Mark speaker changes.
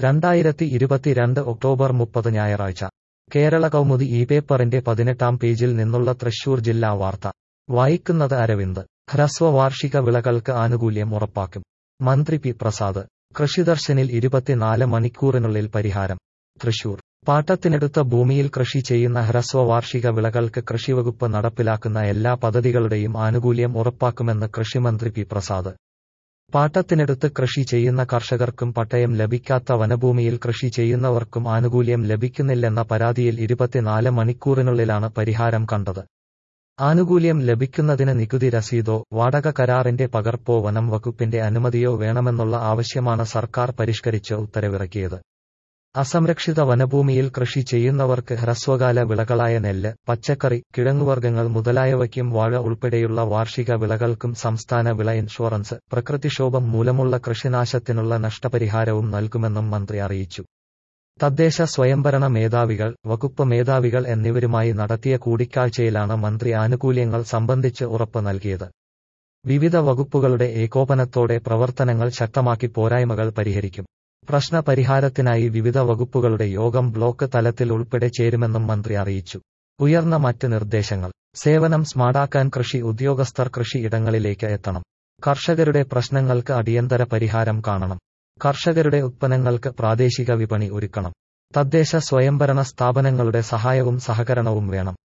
Speaker 1: രണ്ടായിരത്തി ഇരുപത്തിരണ്ട് ഒക്ടോബർ മുപ്പത് ഞായറാഴ്ച കേരള കൗമുദി ഈ പേപ്പറിന്റെ പതിനെട്ടാം പേജിൽ നിന്നുള്ള തൃശൂർ ജില്ലാ വാർത്ത വായിക്കുന്നത് അരവിന്ദ് ഹ്രസ്വ വാർഷിക വിളകൾക്ക് ആനുകൂല്യം ഉറപ്പാക്കും മന്ത്രി പി പ്രസാദ് കൃഷിദർശനിൽ ഇരുപത്തിനാല് മണിക്കൂറിനുള്ളിൽ പരിഹാരം തൃശൂർ പാട്ടത്തിനെടുത്ത ഭൂമിയിൽ കൃഷി ചെയ്യുന്ന ഹ്രസ്വ വാർഷിക വിളകൾക്ക് കൃഷിവകുപ്പ് നടപ്പിലാക്കുന്ന എല്ലാ പദ്ധതികളുടെയും ആനുകൂല്യം ഉറപ്പാക്കുമെന്ന് കൃഷിമന്ത്രി പി പ്രസാദ് പാട്ടത്തിനെടുത്ത് കൃഷി ചെയ്യുന്ന കർഷകർക്കും പട്ടയം ലഭിക്കാത്ത വനഭൂമിയിൽ കൃഷി ചെയ്യുന്നവർക്കും ആനുകൂല്യം ലഭിക്കുന്നില്ലെന്ന പരാതിയിൽ ഇരുപത്തിനാല് മണിക്കൂറിനുള്ളിലാണ് പരിഹാരം കണ്ടത് ആനുകൂല്യം ലഭിക്കുന്നതിന് നികുതി രസീതോ വാടക കരാറിന്റെ പകർപ്പോ വനം വകുപ്പിന്റെ അനുമതിയോ വേണമെന്നുള്ള ആവശ്യമാണ് സർക്കാർ പരിഷ്കരിച്ച് ഉത്തരവിറക്കിയത് അസംരക്ഷിത വനഭൂമിയിൽ കൃഷി ചെയ്യുന്നവർക്ക് ഹ്രസ്വകാല വിളകളായ നെല്ല് പച്ചക്കറി കിഴങ്ങുവർഗ്ഗങ്ങൾ മുതലായവയ്ക്കും വാഴ ഉൾപ്പെടെയുള്ള വാർഷിക വിളകൾക്കും സംസ്ഥാന വിള ഇൻഷുറൻസ് പ്രകൃതിക്ഷോഭം മൂലമുള്ള കൃഷിനാശത്തിനുള്ള നഷ്ടപരിഹാരവും നൽകുമെന്നും മന്ത്രി അറിയിച്ചു തദ്ദേശ സ്വയംഭരണ മേധാവികൾ വകുപ്പ് മേധാവികൾ എന്നിവരുമായി നടത്തിയ കൂടിക്കാഴ്ചയിലാണ് മന്ത്രി ആനുകൂല്യങ്ങൾ സംബന്ധിച്ച് ഉറപ്പ് നൽകിയത് വിവിധ വകുപ്പുകളുടെ ഏകോപനത്തോടെ പ്രവർത്തനങ്ങൾ ശക്തമാക്കി പോരായ്മകൾ പരിഹരിക്കും പ്രശ്ന പരിഹാരത്തിനായി വിവിധ വകുപ്പുകളുടെ യോഗം ബ്ലോക്ക് തലത്തിൽ ഉൾപ്പെടെ ചേരുമെന്നും മന്ത്രി അറിയിച്ചു ഉയർന്ന മറ്റ് നിർദ്ദേശങ്ങൾ സേവനം സ്മാർട്ടാക്കാൻ കൃഷി ഉദ്യോഗസ്ഥർ കൃഷി ഇടങ്ങളിലേക്ക് എത്തണം കർഷകരുടെ പ്രശ്നങ്ങൾക്ക് അടിയന്തര പരിഹാരം കാണണം കർഷകരുടെ ഉത്പന്നങ്ങൾക്ക് പ്രാദേശിക വിപണി ഒരുക്കണം തദ്ദേശ സ്വയംഭരണ സ്ഥാപനങ്ങളുടെ സഹായവും സഹകരണവും വേണം